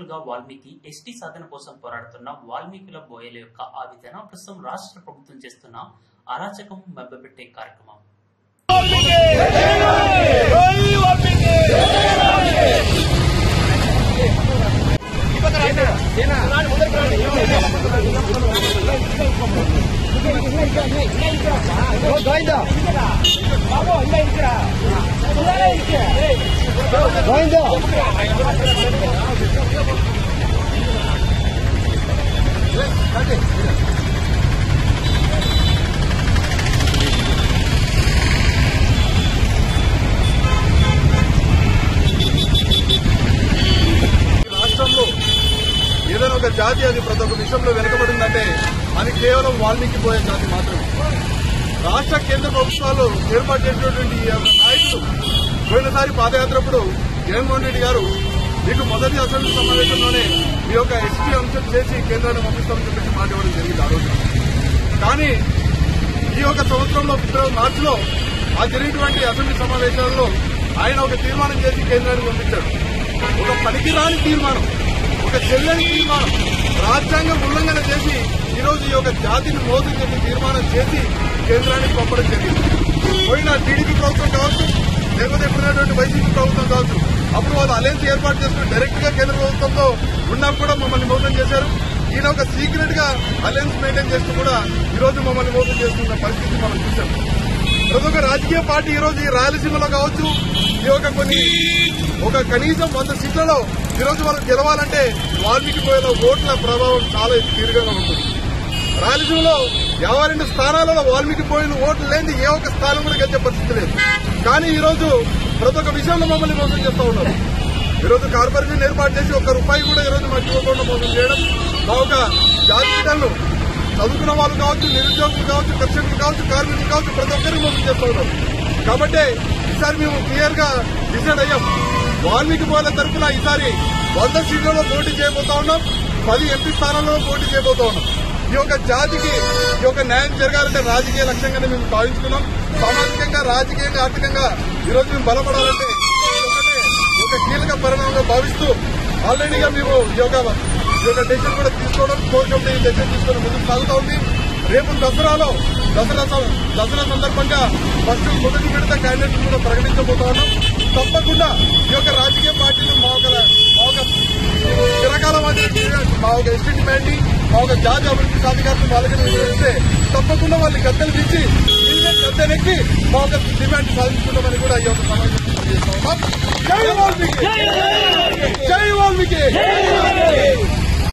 సంవత్సరాలుగా వాల్మీకి ఎస్టీ సాధన కోసం పోరాడుతున్న వాల్మీకుల బోయల యొక్క ఆవేదన ప్రస్తుతం రాష్ట్ర ప్రభుత్వం చేస్తున్న అరాచకం మభ్యపెట్టే కార్యక్రమం ఈ రాష్ట్రంలో ఏదైనా ఒక జాతి అది ప్రతి ఒక్క విషయంలో వెనుకబడిందంటే అది కేవలం వాల్మీకి పోయే జాతి మాత్రమే రాష్ట్ర కేంద్ర ప్రభుత్వాలు ఏర్పాటు చేసినటువంటి ఈ యొక్క నాయకులు పోయినసారి పాదయాత్రప్పుడు జగన్మోహన్ రెడ్డి గారు మీకు మొదటి అసెంబ్లీ సమావేశంలోనే మీ యొక్క ఎస్టీ అంశం చేసి కేంద్రాన్ని పంపిస్తామని చెప్పేసి మాట ఇవ్వడం జరిగింది ఆ రోజు కానీ ఈ యొక్క సంవత్సరంలో ఫిబ్రవరి మార్చిలో ఆ జరిగినటువంటి అసెంబ్లీ సమావేశాల్లో ఆయన ఒక తీర్మానం చేసి కేంద్రానికి పంపించాడు ఒక పనికిరాని తీర్మానం ఒక చెల్లని తీర్మానం రాజ్యాంగం ఉల్లంఘన చేసి ఈ రోజు ఈ యొక్క జాతిని మోసం చేసి తీర్మానం చేసి కేంద్రానికి పంపడం జరిగింది పోయిన టీడీపీ ప్రభుత్వం కావచ్చు లేకపోతే ఇప్పుడున్నటువంటి వైసీపీ ప్రభుత్వం కావచ్చు అప్పుడు వాళ్ళు అలయన్స్ ఏర్పాటు చేసుకుని డైరెక్ట్ గా కేంద్ర ప్రభుత్వంతో ఉన్నా కూడా మమ్మల్ని మోసం చేశారు ఈయన ఒక సీక్రెట్ గా అలయన్స్ మెయింటైన్ చేస్తూ కూడా ఈ రోజు మమ్మల్ని మోసం చేస్తున్న పరిస్థితి మనం చూసాం ప్రతి ఒక్క రాజకీయ పార్టీ ఈ రోజు ఈ రాయలసీమలో కావచ్చు ఈ యొక్క కొన్ని ఒక కనీసం వంద సీట్లలో ఈ రోజు వాళ్ళు గెలవాలంటే వాల్మీకి పోయేలో ఓట్ల ప్రభావం చాలా తీరుగా ఉంటుంది రాయలసీమలో యాభై రెండు స్థానాలలో వాల్మీకి పోయిన ఓట్లు లేని ఏ ఒక్క స్థానం కూడా గెలిచే పరిస్థితి లేదు కానీ ఈ రోజు ప్రతి ఒక్క విషయంలో మమ్మల్ని మోసం చేస్తూ ఉన్నారు ఈ రోజు కార్పొరేషన్ ఏర్పాటు చేసి ఒక్క రూపాయి కూడా ఈ రోజు మర్చిపోకుండా మోసం చేయడం మా ఒక జాతి బిడ్డలను చదువుకున్న వాళ్ళు కావచ్చు నిరుద్యోగులు కావచ్చు కర్షకులు కావచ్చు కార్మికులు కావచ్చు ప్రతి ఒక్కరికి మోసం చేస్తూ ఉన్నారు కాబట్టి ఈసారి మేము క్లియర్ గా డిసైడ్ అయ్యాం వాల్మీకి పోయిన తరఫున ఈసారి వంద సీట్లలో పోటీ చేయబోతా ఉన్నాం పది ఎంపీ స్థానాల్లో పోటీ చేయబోతా ఉన్నాం ఈ యొక్క జాతికి ఈ యొక్క న్యాయం జరగాలంటే రాజకీయ లక్ష్యంగానే మేము భావించుకున్నాం సామాజికంగా రాజకీయంగా ఆర్థికంగా ఈ రోజు మేము బలపడాలంటే ఇది ఒకటే ఒక కీలక పరిణామంగా భావిస్తూ ఆల్రెడీగా మేము ఈ యొక్క ఈ యొక్క డెసిషన్ కూడా తీసుకోవడం కోర్ కమిటీ ఈ డెసిషన్ తీసుకొని ముందుకు సాగుతా ఉంది రేపు దసరాలో దసరా సం- దసరా సందర్భంగా ఫస్ట్ మొదటి విడత క్యాండిడేట్ కూడా ప్రకటించబోతా ఉన్నాం తప్పకుండా ఈ యొక్క రాజకీయ పార్టీలు మా ఒక మా ఒక చిరకాల మా ఒక ఎస్టీ డిమాండ్ మా ఒక జాతి అభివృద్ధి సాధికారులు వాళ్ళకి నిర్వహిస్తే తప్పకుండా వాళ్ళని గద్దెలు తీసి వీళ్ళే గద్దెనెక్కి మా ఒక డిమాండ్ సాధించుకుంటామని కూడా ఈ యొక్క సమావేశం తెలియజేస్తా ఉన్నాం జై వాల్మీకి జై వాల్మీకి